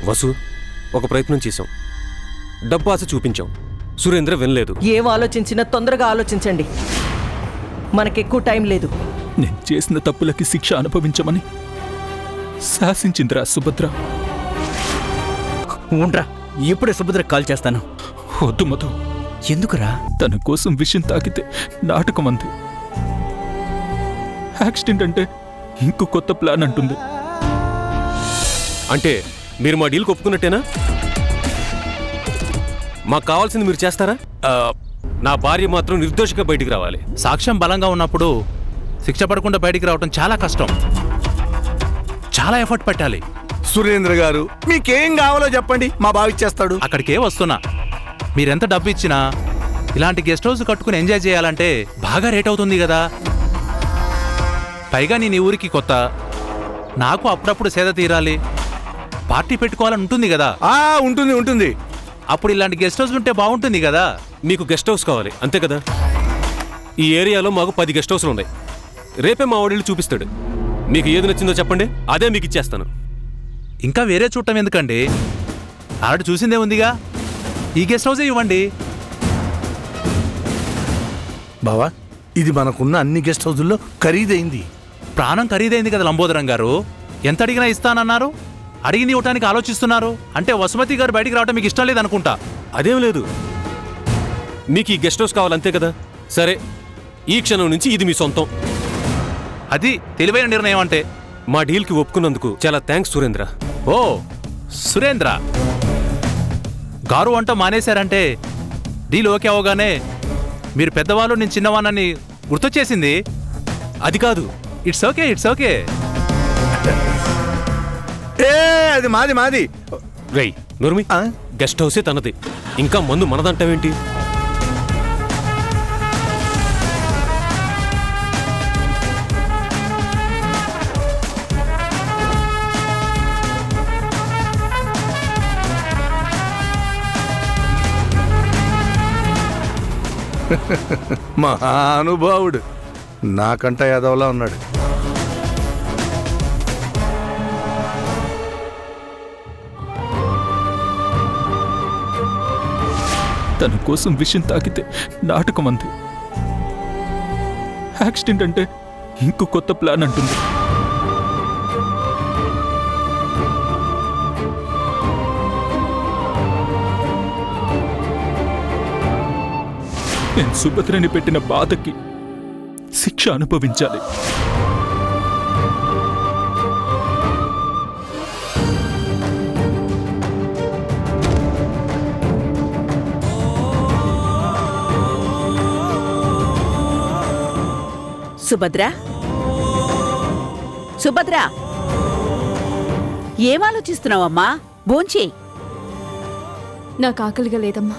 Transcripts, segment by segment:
వసు ఒక ప్రయత్నం చేశాం డబ్బు ఆశ చూపించాం సురేంద్ర వినలేదు ఏం ఆలోచించినా తొందరగా ఆలోచించండి మనకెక్కువ టైం లేదు నేను చేసిన తప్పులకి శిక్ష అనుభవించమని శాసించిందిరా సుభద్ర ఉండ్రా ఇప్పుడే సుభద్ర కాల్ చేస్తాను వద్దు మధు ఎందుకురా తన కోసం విషయం తాకితే నాటకం అంది యాక్సిడెంట్ అంటే ఇంకో కొత్త ప్లాన్ అంటుంది అంటే మీరు మా డీల్కి ఒప్పుకున్నట్టేనా మాకు కావాల్సింది మీరు చేస్తారా ఆ, నా భార్య మాత్రం నిర్దోషిగా బయటికి రావాలి సాక్ష్యం బలంగా ఉన్నప్పుడు శిక్ష పడకుండా బయటికి రావటం చాలా కష్టం చాలా ఎఫర్ట్ పెట్టాలి సురేంద్ర గారు మీకేం కావాలో చెప్పండి మా బావ ఇచ్చేస్తాడు అక్కడికే వస్తున్నా మీరెంత డబ్బు ఇచ్చినా ఇలాంటి గెస్ట్ హౌస్ కట్టుకుని ఎంజాయ్ చేయాలంటే బాగా రేట్ అవుతుంది కదా పైగా నేను ఈ ఊరికి కొత్త నాకు అప్పుడప్పుడు సేద తీరాలి పార్టీ పెట్టుకోవాలని ఉంటుంది కదా ఆ ఉంటుంది ఉంటుంది అప్పుడు ఇలాంటి గెస్ట్ హౌస్ ఉంటే బాగుంటుంది కదా మీకు గెస్ట్ హౌస్ కావాలి అంతే కదా ఈ ఏరియాలో మాకు పది గెస్ట్ హౌస్లు ఉన్నాయి రేపే మా వాడిల్లు చూపిస్తాడు మీకు ఏది నచ్చిందో చెప్పండి అదే మీకు ఇచ్చేస్తాను ఇంకా వేరే చూడటం ఎందుకండి ఆల్రెడీ చూసిందే ఉందిగా ఈ గెస్ట్ హౌసే ఇవ్వండి బావా ఇది మనకున్న అన్ని గెస్ట్ హౌజుల్లో ఖరీదైంది ప్రాణం ఖరీదైంది కదా లంబోదరం గారు ఎంత అడిగినా ఇస్తానన్నారు అడిగింది ఇవ్వటానికి ఆలోచిస్తున్నారు అంటే వసుమతి గారు బయటికి రావటం మీకు ఇష్టం లేదనుకుంటా అదేం లేదు మీకు ఈ గెస్ట్ హౌస్ కావాలి అంతే కదా సరే ఈ క్షణం నుంచి ఇది మీ సొంతం అది తెలివైన నిర్ణయం అంటే మా డీల్కి ఒప్పుకున్నందుకు చాలా థ్యాంక్స్ సురేంద్ర ఓ సురేంద్ర గారు వంట మానేశారంటే డీల్ ఓకే అవగానే మీరు పెద్దవాళ్ళు నేను చిన్నవానని గుర్తొచ్చేసింది అది కాదు ఇట్స్ ఓకే ఇట్స్ ఓకే ఏ అది మాది మాది రై నుర్మి ఆ? గెస్ట్ హౌసే తనది ఇంకా మందు మనదంటావేంటి మహానుభావుడు నాకంట యాదవలా ఉన్నాడు తన కోసం విషయం తాకితే నాటకం అంది యాక్సిడెంట్ అంటే ఇంకో కొత్త ప్లాన్ అంటుంది నేను సుభద్రని పెట్టిన బాధకి శిక్ష అనుభవించాలి సుభద్ర సుభద్ర ఏం ఆలోచిస్తున్నావమ్మా భోంచేయి నాకు ఆకలిగా లేదమ్మా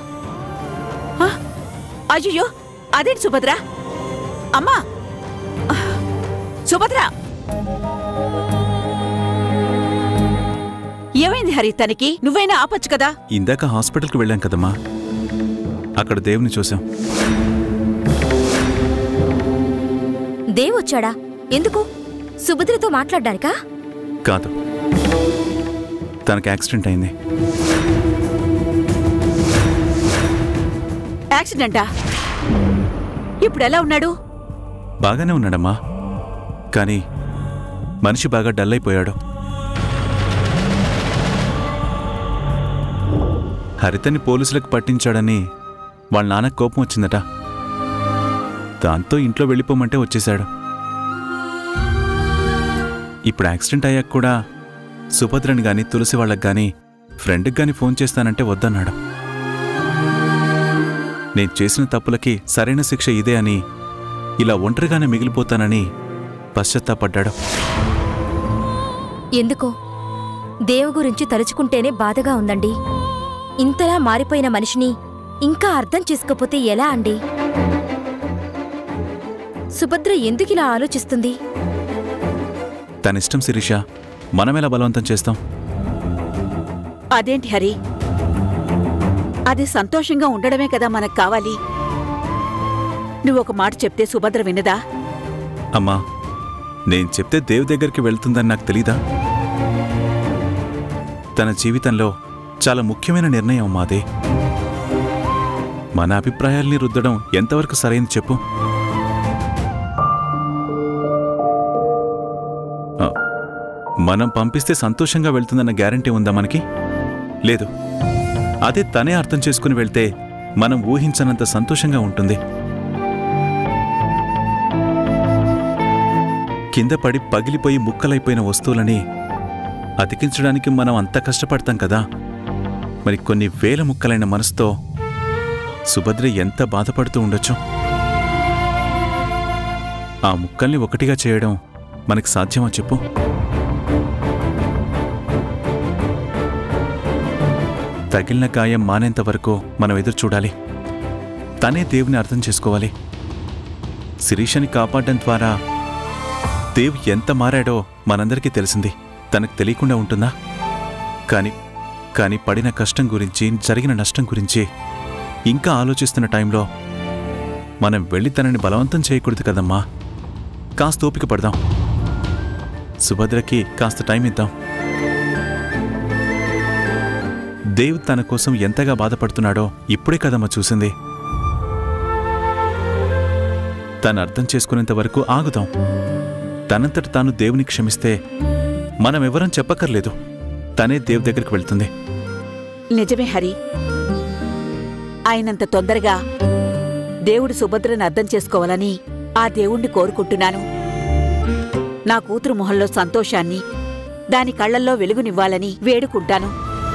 అయ్యో అదేంటి సుభద్ర అమ్మా సుభద్ర ఏమైంది హరి తనకి నువ్వైనా ఆపొచ్చు కదా ఇందాక హాస్పిటల్కి వెళ్ళాం కదమ్మా అక్కడ దేవుని చూసాం దేవ్ వచ్చాడా ఎందుకు సుభద్రతో మాట్లాడ్డానికా కాదు తనకి యాక్సిడెంట్ అయింది యాక్సిడెంటా ఇప్పుడు ఎలా ఉన్నాడు బాగానే ఉన్నాడమ్మా కానీ మనిషి బాగా డల్ అయిపోయాడు హరితని పోలీసులకు పట్టించాడని వాళ్ళ నాన్న కోపం వచ్చిందట దాంతో ఇంట్లో వెళ్ళిపోమంటే వచ్చేశాడు ఇప్పుడు యాక్సిడెంట్ అయ్యాక కూడా సుభద్రని గాని తులసి వాళ్ళకి గాని ఫ్రెండ్కి గాని ఫోన్ చేస్తానంటే వద్దన్నాడు నేను చేసిన తప్పులకి సరైన శిక్ష ఇదే అని ఇలా ఒంటరిగానే మిగిలిపోతానని పశ్చాత్తాపడ్డాడు ఎందుకో దేవు గురించి తలుచుకుంటేనే బాధగా ఉందండి ఇంతలా మారిపోయిన మనిషిని ఇంకా అర్థం చేసుకోపోతే ఎలా అండి సుభద్ర ఎందుకిలా ఆలోచిస్తుంది తనిష్టం శిరీష మనమెలా బలవంతం చేస్తాం అదేంటి హరి అది సంతోషంగా ఉండడమే కదా మనకు కావాలి నువ్వు ఒక మాట చెప్తే సుభద్ర వినదా అమ్మా నేను చెప్తే దేవ్ దగ్గరికి వెళ్తుందని నాకు తెలీదా తన జీవితంలో చాలా ముఖ్యమైన నిర్ణయం మాదే మన అభిప్రాయాల్ని రుద్దడం ఎంతవరకు సరైంది చెప్పు ఆ, మనం పంపిస్తే సంతోషంగా వెళ్తుందన్న గ్యారంటీ ఉందా మనకి లేదు అదే తనే అర్థం చేసుకుని వెళ్తే మనం ఊహించనంత సంతోషంగా ఉంటుంది కింద పడి పగిలిపోయి ముక్కలైపోయిన వస్తువులని అతికించడానికి మనం అంత కష్టపడతాం కదా మరి కొన్ని వేల ముక్కలైన మనసుతో సుభద్ర ఎంత బాధపడుతూ ఉండొచ్చు ఆ ముక్కల్ని ఒకటిగా చేయడం మనకి సాధ్యమా చెప్పు తగిలిన గాయం మానేంత వరకు మనం ఎదురు చూడాలి తనే దేవుని అర్థం చేసుకోవాలి శిరీషని కాపాడడం ద్వారా దేవ్ ఎంత మారాడో మనందరికీ తెలిసింది తనకు తెలియకుండా ఉంటుందా కానీ కానీ పడిన కష్టం గురించి జరిగిన నష్టం గురించి ఇంకా ఆలోచిస్తున్న టైంలో మనం వెళ్ళి తనని బలవంతం చేయకూడదు కదమ్మా కాస్త ఓపిక పడదాం సుభద్రకి కాస్త టైం ఇద్దాం దేవ్ తన కోసం ఎంతగా బాధపడుతున్నాడో ఇప్పుడే కదమ్మా చూసింది తను అర్థం చేసుకునేంత వరకు ఆగుదాం తనంతట తాను దేవుని క్షమిస్తే మనం ఎవరం చెప్పక్కర్లేదు తనే దేవ్ దగ్గరికి వెళ్తుంది నిజమే హరి ఆయనంత తొందరగా దేవుడు సుభద్రను అర్థం చేసుకోవాలని ఆ దేవుణ్ణి కోరుకుంటున్నాను నా కూతురు మొహంలో సంతోషాన్ని దాని కళ్ళల్లో వెలుగునివ్వాలని వేడుకుంటాను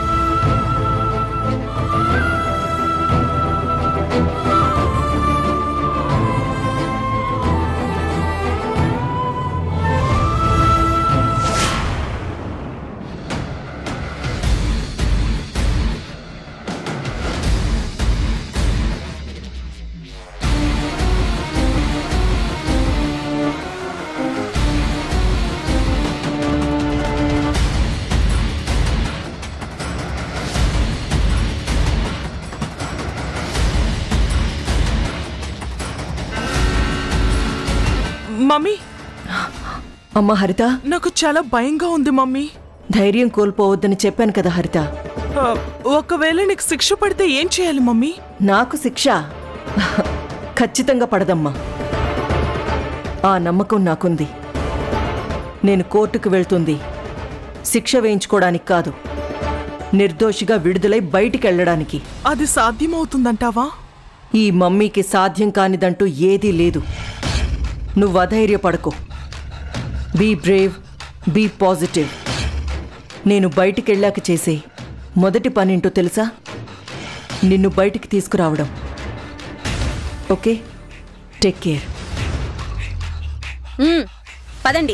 మమ్మీ అమ్మ హరిత నాకు చాలా భయంగా ఉంది మమ్మీ ధైర్యం కోల్పోవద్దని చెప్పాను కదా హరిత ఆ, ఒకవేళ నీకు శిక్ష పడితే ఏం చేయాలి మమ్మీ నాకు శిక్ష ఖచ్చితంగా పడదమ్మా ఆ నమ్మకం నాకుంది నేను కోర్టుకు వెళ్తుంది శిక్ష వేయించుకోవడానికి కాదు నిర్దోషిగా విడుదలై బయటికెళ్ళడానికి అది సాధ్యమవుతుందంటావా ఈ మమ్మీకి సాధ్యం కానిదంటూ ఏదీ లేదు నువ్వు అధైర్యపడకు బీ బ్రేవ్ బీ పాజిటివ్ నేను బయటికెళ్ళాక చేసే మొదటి పనేంటో తెలుసా నిన్ను బయటికి తీసుకురావడం ఓకే టేక్ కేర్ ఉమ్, పదండి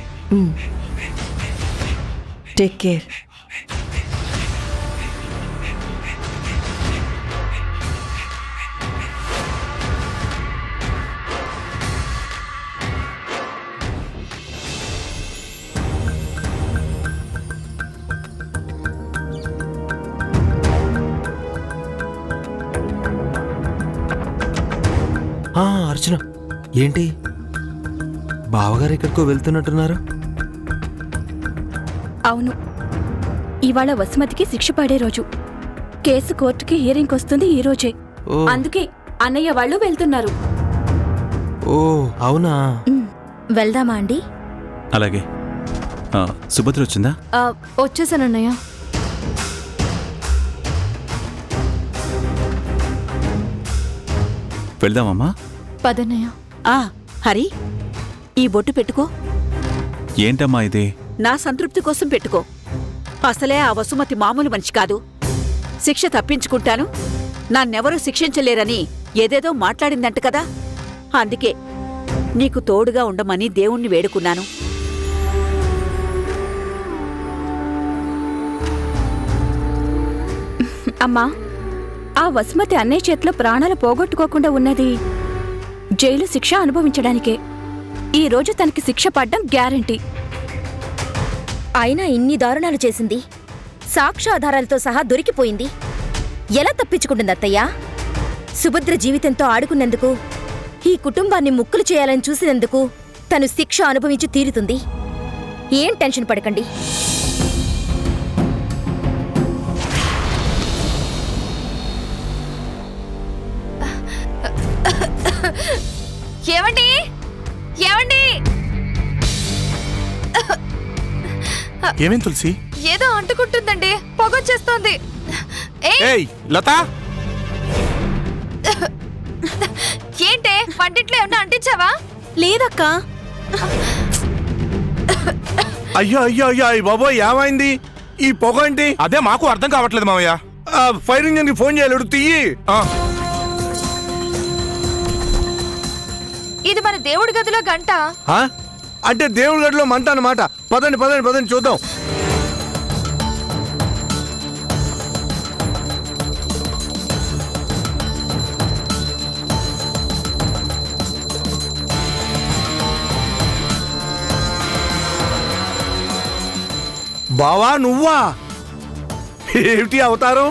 టేక్ కేర్ ఆ, అర్చన ఏంటి బావగారు ఎక్కడికో వెళ్తున్నట్టున్నారు అవును ఇవాళ వసుమతికి శిక్ష పడే రోజు కేసు కోర్టుకి హియరింగ్ వస్తుంది ఈ రోజే ఓ. అందుకే అన్నయ్య వాళ్ళు వెళ్తున్నారు ఓ అవునా వెళ్దామా అండి అలాగే ఆ, సుభద్ర వచ్చిందా వచ్చేసానన్నయ్య వెళ్దామమ్మా పదన్నయ్య ఆ హరి ఈ బొట్టు పెట్టుకో ఏంటమ్మా ఇది నా సంతృప్తి కోసం పెట్టుకో అసలే ఆ వసుమతి మామూలు మనిషి కాదు శిక్ష తప్పించుకుంటాను నన్నెవరూ శిక్షించలేరని ఏదేదో మాట్లాడిందంట కదా అందుకే నీకు తోడుగా ఉండమని దేవుణ్ణి వేడుకున్నాను అమ్మా ఆ వసుమతి అన్నయ్య చేతిలో ప్రాణాలు పోగొట్టుకోకుండా ఉన్నది జైలు శిక్ష అనుభవించడానికే ఈ రోజు తనకి శిక్ష పడ్డం గ్యారంటీ అయినా ఇన్ని దారుణాలు చేసింది సాక్ష్యాధారాలతో సహా దొరికిపోయింది ఎలా తప్పించుకుంటుంది అత్తయ్య సుభద్ర జీవితంతో ఆడుకున్నందుకు ఈ కుటుంబాన్ని ముక్కులు చేయాలని చూసినందుకు తను శిక్ష అనుభవించి తీరుతుంది ఏం టెన్షన్ పడకండి ఏమేం తులసి ఏదో అంటుకుంటుందండి పొగొచ్చేస్తోంది ఏయ్ ఏయ్ లత ఏంటే వంటింట్లో ఏమన్నా అంటించావా లేదక్కా అయ్యో అయ్యో అయ్యో అయ్య బాబోయ్ ఏమైంది ఈ పొగ ఏంటి అదే మాకు అర్థం కావట్లేదు మామయ్య ఫైర్ ఇంజన్ కి ఫోన్ చేయలేడు తీయి ఇది మన దేవుడి గదిలో గంట ఆ? అంటే దేవుడి గడిలో మంట అన్నమాట పదండి పదండి పదండి చూద్దాం బావా నువ్వా ఏమిటి అవతారం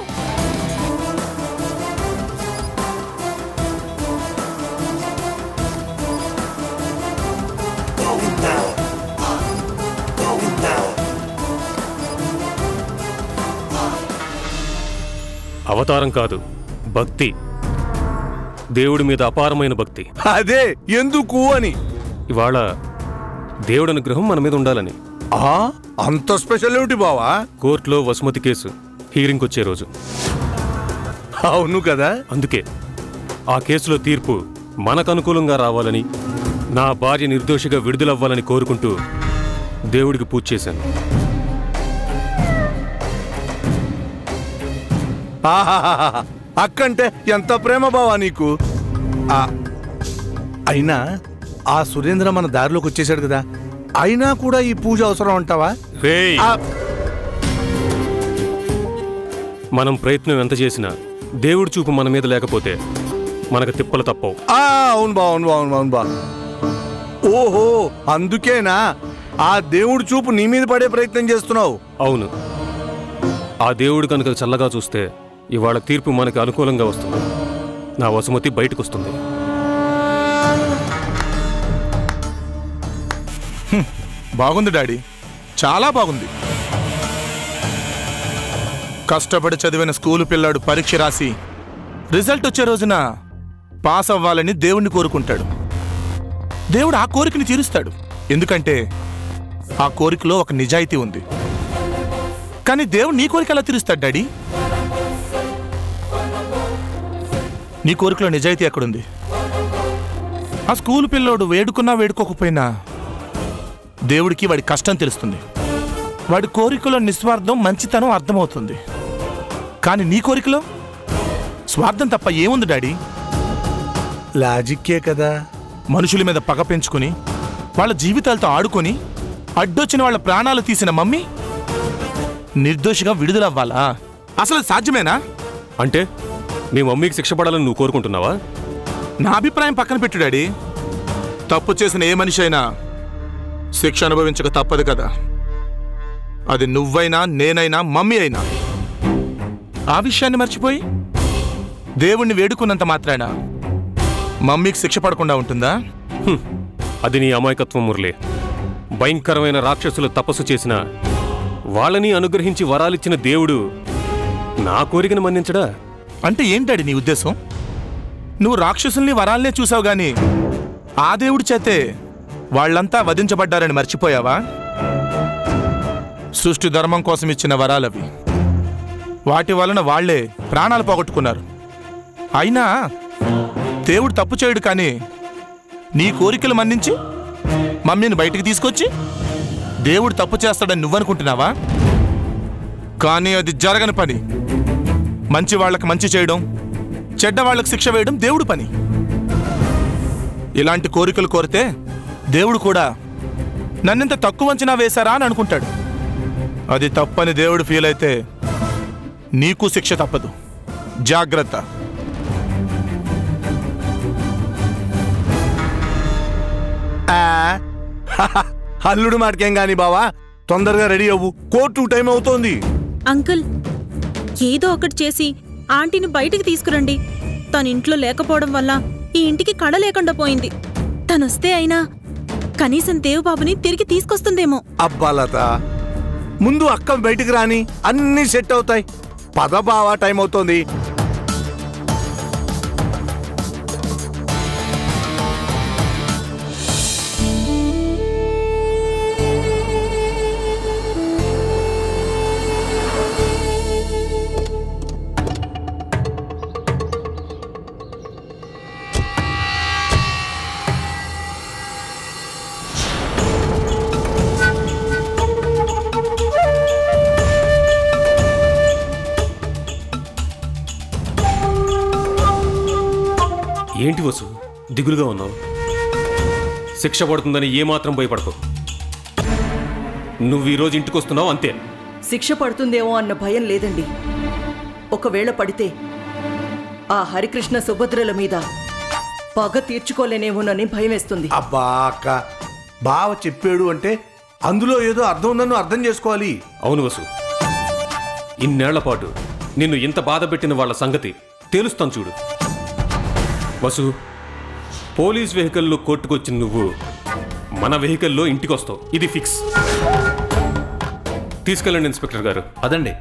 అవతారం కాదు భక్తి దేవుడి మీద అపారమైన భక్తి అదే ఎందుకు అని ఇవాళ దేవుడి అనుగ్రహం మన మీద ఉండాలని ఆ అంత స్పెషల్ ఏమిటి బావా కోర్టులో వసుమతి కేసు హీరింగ్ వచ్చే రోజు అవును కదా అందుకే ఆ కేసులో తీర్పు మనకు అనుకూలంగా రావాలని నా భార్య నిర్దోషిగా విడుదలవ్వాలని కోరుకుంటూ దేవుడికి పూజ చేశాను ఆహాహాహా. అక్కంటే ఎంత ప్రేమ బావా నీకు ఆ, అయినా ఆ సురేంద్ర మన దారిలోకి వచ్చేసాడు కదా అయినా కూడా ఈ పూజ అవసరం అంటావా రేయ్ ఆ, మనం ప్రయత్నం ఎంత చేసినా దేవుడి చూపు మన మీద లేకపోతే మనకు తిప్పలు తప్పవు ఆ, అవును బా అవును బా అవును బా అవును బా ఓహో అందుకేనా ఆ దేవుడి చూపు నీ మీద పడే ప్రయత్నం చేస్తున్నావు అవును ఆ దేవుడు కనుక చల్లగా చూస్తే ఇవాళ తీర్పు మనకు అనుకూలంగా వస్తుంది నా వసుమతి బయటకు వస్తుంది బాగుంది డాడీ చాలా బాగుంది కష్టపడి చదివిన స్కూలు పిల్లాడు పరీక్ష రాసి రిజల్ట్ వచ్చే రోజున పాస్ అవ్వాలని దేవుణ్ణి కోరుకుంటాడు దేవుడు ఆ కోరికని తీరుస్తాడు ఎందుకంటే ఆ కోరికలో ఒక నిజాయితీ ఉంది కానీ దేవుడు నీ కోరిక ఎలా తీరుస్తాడు డాడీ నీ కోరికలో నిజాయితీ ఎక్కడుంది ఆ స్కూల్ పిల్లోడు వేడుకున్నా వేడుకోకపోయినా దేవుడికి వాడి కష్టం తెలుస్తుంది వాడి కోరికలో నిస్వార్థం మంచితనం అర్థమవుతుంది కానీ నీ కోరికలో స్వార్థం తప్ప ఏముంది డాడీ లాజిక్కే కదా మనుషుల మీద పగ పెంచుకుని వాళ్ళ జీవితాలతో ఆడుకొని అడ్డొచ్చిన వాళ్ళ ప్రాణాలు తీసిన మమ్మీ నిర్దోషిగా విడుదలవ్వాలా అసలు అది సాధ్యమేనా అంటే మీ మమ్మీకి శిక్ష పడాలని నువ్వు కోరుకుంటున్నావా నా అభిప్రాయం పక్కన పెట్టు డాడీ తప్పు చేసిన ఏ మనిషి అయినా శిక్ష అనుభవించక తప్పదు కదా అది నువ్వైనా నేనైనా మమ్మీ అయినా ఆ విషయాన్ని మర్చిపోయి దేవుణ్ణి వేడుకున్నంత మాత్రాన మమ్మీకి శిక్ష పడకుండా ఉంటుందా హ్మ్. అది నీ అమాయకత్వం మురళి భయంకరమైన రాక్షసులు తపస్సు చేసిన వాళ్ళని అనుగ్రహించి వరాలిచ్చిన దేవుడు నా కోరికను మన్నించడా అంటే ఏంటాడి నీ ఉద్దేశం నువ్వు రాక్షసుల్ని వరాలనే చూసావు గాని ఆ దేవుడి చేతే వాళ్ళంతా వధించబడ్డారని మర్చిపోయావా సృష్టి ధర్మం కోసం ఇచ్చిన వరాలవి వాటి వలన వాళ్లే ప్రాణాలు పోగొట్టుకున్నారు అయినా దేవుడు తప్పు చేయడు కానీ నీ కోరికలు మన్నించి మమ్మీని బయటికి తీసుకొచ్చి దేవుడు తప్పు చేస్తాడని నువ్వనుకుంటున్నావా కానీ అది జరగని పని మంచి వాళ్ళకి మంచి చేయడం చెడ్డ వాళ్ళకి శిక్ష వేయడం దేవుడు పని ఇలాంటి కోరికలు కోరితే దేవుడు కూడా నన్నింత తక్కువ అంచనా వేశారా అని అనుకుంటాడు అది తప్పని దేవుడు ఫీల్ అయితే నీకు శిక్ష తప్పదు జాగ్రత్త ఆ, హహ, అల్లుడు మాటకేం గాని బావా తొందరగా రెడీ అవ్వు కోర్టు టైం అవుతోంది అంకుల్ ఏదో ఒకటి చేసి ఆంటీని బయటికి తీసుకురండి తన ఇంట్లో లేకపోవడం వల్ల ఈ ఇంటికి కళ లేకుండా పోయింది తనొస్తే అయినా కనీసం దేవబాబుని తిరిగి తీసుకొస్తుందేమో అబ్బా లత ముందు అక్క బయటికి రాని అన్నీ సెట్ అవుతాయి పద బావా టైం అవుతోంది ఏంటి వసు దిగులుగా ఉన్నావు శిక్ష పడుతుందని ఏమాత్రం భయపడకు నువ్వు ఈరోజు ఇంటికి వస్తున్నావు అంతే శిక్ష పడుతుందేమో అన్న భయం లేదండి ఒకవేళ పడితే ఆ హరికృష్ణ సుభద్రల మీద పగ తీర్చుకోలేనేమోనని భయం వేస్తుంది అబ్బా అక్క బావ చెప్పాడు అంటే అందులో ఏదో అర్థం ఉందని అర్థం చేసుకోవాలి అవును వసు ఇన్నేళ్ల పాటు నిన్ను ఇంత బాధ పెట్టిన వాళ్ళ సంగతి తేలుస్తాను చూడు వసు పోలీస్ వెహికల్లో కొట్టుకొచ్చిన నువ్వు మన వెహికల్లో ఇంటికి వస్తావు ఇది ఫిక్స్ తీసుకెళ్ళండి ఇన్స్పెక్టర్ గారు అదండి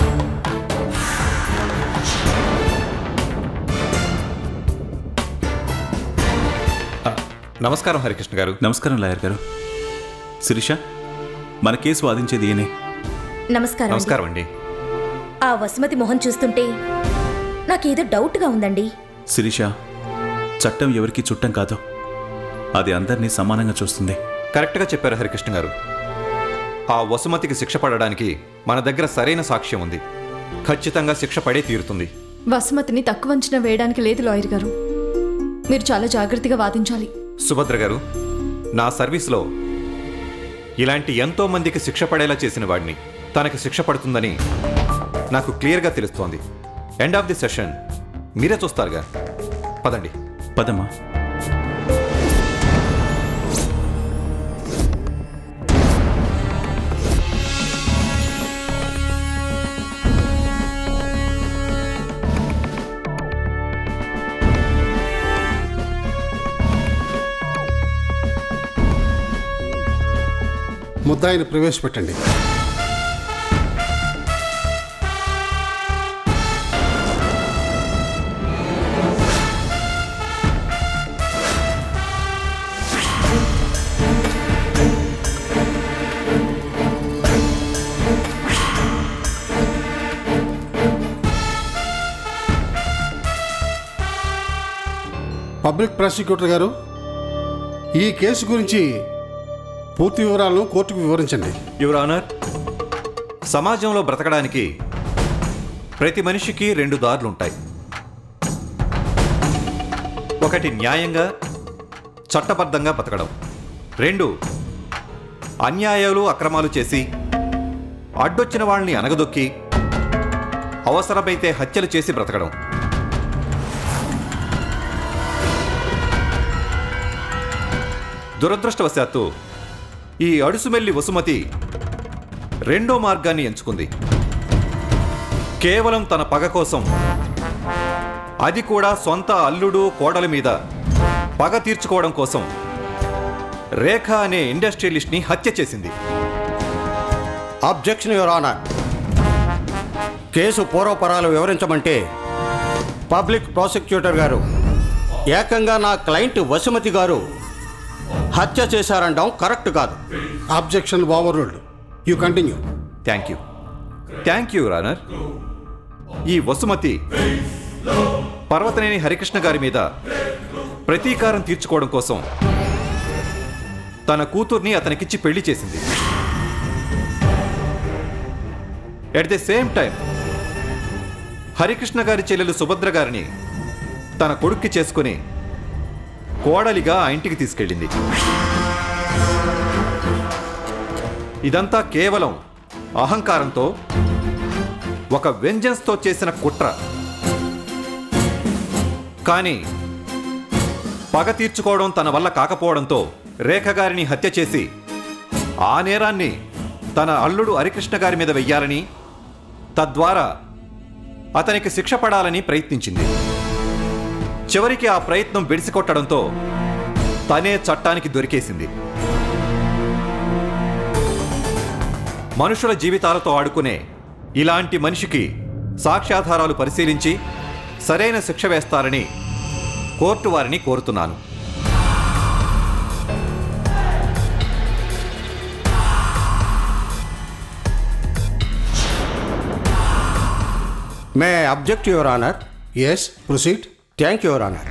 నమస్కారం హరికృష్ణ గారు నమస్కారం లాయర్ గారు శిరీష మన కేసు వాదించేది ఈయనే నమస్కారం అండి. నమస్కారం అండి ఆ వసుమతి మొహం చూస్తుంటే నాకేదో డౌట్గా ఉందండి శిరీష చట్టం ఎవరికి చుట్టం కాదు అది అందరినీ సమానంగా చూస్తుంది కరెక్ట్గా చెప్పారు హరికృష్ణ గారు ఆ వసుమతికి శిక్ష పడడానికి మన దగ్గర సరైన సాక్ష్యం ఉంది ఖచ్చితంగా శిక్ష పడే తీరుతుంది వసుమతిని తక్కువ అంచనా వేయడానికి లేదు లాయర్ గారు మీరు చాలా జాగ్రత్తగా వాదించాలి సుభద్ర గారు నా సర్వీస్లో ఇలాంటి ఎంతో మందికి శిక్ష పడేలా చేసిన వాడిని తనకి శిక్ష పడుతుందని నాకు క్లియర్గా తెలుస్తోంది ఎండ్ ఆఫ్ ది సెషన్ మీరే చూస్తారుగా పదండి పదమ్మా ముద్దాయిని ప్రవేశపెట్టండి పబ్లిక్ ప్రాసిక్యూటర్ గారు ఈ కేసు గురించి పూర్తి వివరాలను కోర్టుకు వివరించండి యువర్ ఆనర్ సమాజంలో బ్రతకడానికి ప్రతి మనిషికి రెండు దారులుంటాయి ఒకటి న్యాయంగా చట్టబద్ధంగా బతకడం రెండు అన్యాయాలు అక్రమాలు చేసి అడ్డొచ్చిన వాళ్ళని అనగదొక్కి అవసరమైతే హత్యలు చేసి బ్రతకడం దురదృష్టవశాత్తు ఈ అడుసుమెల్లి వసుమతి రెండో మార్గాన్ని ఎంచుకుంది కేవలం తన పగ కోసం అది కూడా సొంత అల్లుడు కోడల మీద పగ తీర్చుకోవడం కోసం రేఖ అనే ఇండస్ట్రియలిస్ట్ని హత్య చేసింది అబ్జెక్షన్ యువర్ ఆనర్ కేసు పూర్వపరాలు వివరించమంటే పబ్లిక్ ప్రాసిక్యూటర్ గారు ఏకంగా నా క్లయింట్ వసుమతి గారు హత్య చేశారంటాం కరెక్ట్ కాదు objection overruled you continue thank you thank you రానర్ ఈ వసుమతి పర్వతనేని హరికృష్ణ గారి మీద ప్రతీకారం తీర్చుకోవడం కోసం తన కూతుర్ని అతనికిచ్చి పెళ్లి చేసింది at the same time Harikrishna గారి చెల్లెలు సుభద్ర గారిని తన కొడుక్కి చేసుకుని కోడలిగా ఆ ఇంటికి తీసుకెళ్ళింది ఇదంతా కేవలం అహంకారంతో ఒక వెంజన్స్తో చేసిన కుట్ర కానీ పగ తీర్చుకోవడం తన వల్ల కాకపోవడంతో రేఖ గారిని హత్య చేసి ఆ నేరాన్ని తన అల్లుడు హరికృష్ణ గారి మీద వెయ్యాలని తద్వారా అతనికి శిక్ష పడాలని ప్రయత్నించింది చివరికి ఆ ప్రయత్నం బెడిసికొట్టడంతో తనే చట్టానికి దొరికేసింది మనుషుల జీవితాలతో ఆడుకునే ఇలాంటి మనిషికి సాక్ష్యాధారాలు పరిశీలించి సరైన శిక్ష వేస్తారని కోర్టు వారిని కోరుతున్నాను may object your honour yes proceed thank your honour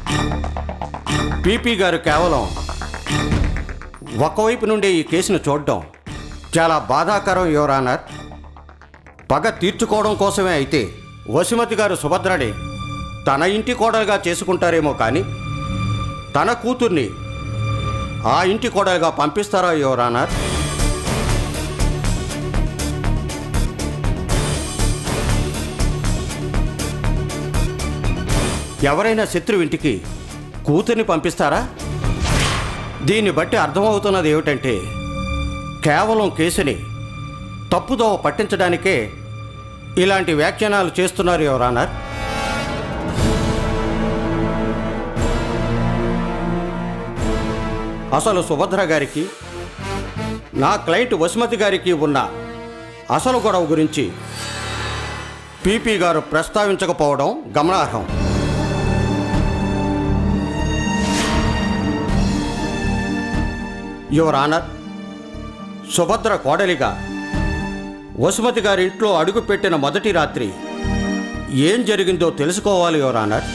PP గారు కేవలం ఒకవైపు నుండి ఈ కేసును చూడడం చాలా బాధాకరం యువర్ ఆనర్ పగ తీర్చుకోవడం కోసమే అయితే వసుమతి గారు సుభద్రని తన ఇంటి కోడలుగా చేసుకుంటారేమో కానీ తన కూతుర్ని ఆ ఇంటి కోడలుగా పంపిస్తారా యువరానర్ ఎవరైనా శత్రువు ఇంటికి కూతుర్ని పంపిస్తారా దీన్ని బట్టి అర్థమవుతున్నది ఏమిటంటే కేవలం కేసుని తప్పుదోవ పట్టించడానికే ఇలాంటి వ్యాఖ్యానాలు చేస్తున్నారు ఎవరానర్ అసలు సుభద్ర గారికి నా క్లయింట్ వసుమతి గారికి ఉన్న అసలు గొడవ గురించి పీపీ గారు ప్రస్తావించకపోవడం గమనార్హం యువర్ ఆనర్ సుభద్ర కోడలిగా వసుమతి గారి ఇంట్లో అడుగుపెట్టిన మొదటి రాత్రి ఏం జరిగిందో తెలుసుకోవాలి యువర్ ఆనర్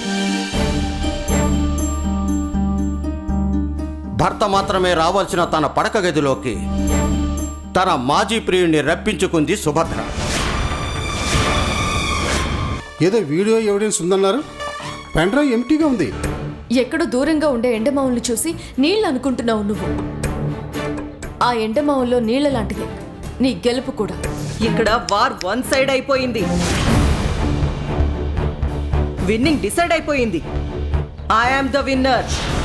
భర్త మాత్రమే రావాల్సిన తన పడక గదిలోకి తన మాజీ ప్రియుణ్ణి రప్పించుకుంది సుభద్ర ఏదో వీడియో ఎవిడెన్స్ ఉందన్నారు పెన్ డ్రైవ్ ఎంటీగా ఉంది ఎక్కడో దూరంగా ఉండే ఎండమావుల్ని చూసి నీళ్ళు అనుకుంటున్నావు నువ్వు ఆ ఎండమావుల్లో నీళ్ళ లాంటిదే నీ గెలుపు కూడా ఇక్కడ వార్ వన్ సైడ్ అయిపోయింది విన్నింగ్ డిసైడ్ అయిపోయింది ఐ ఆమ్ ద విన్నర్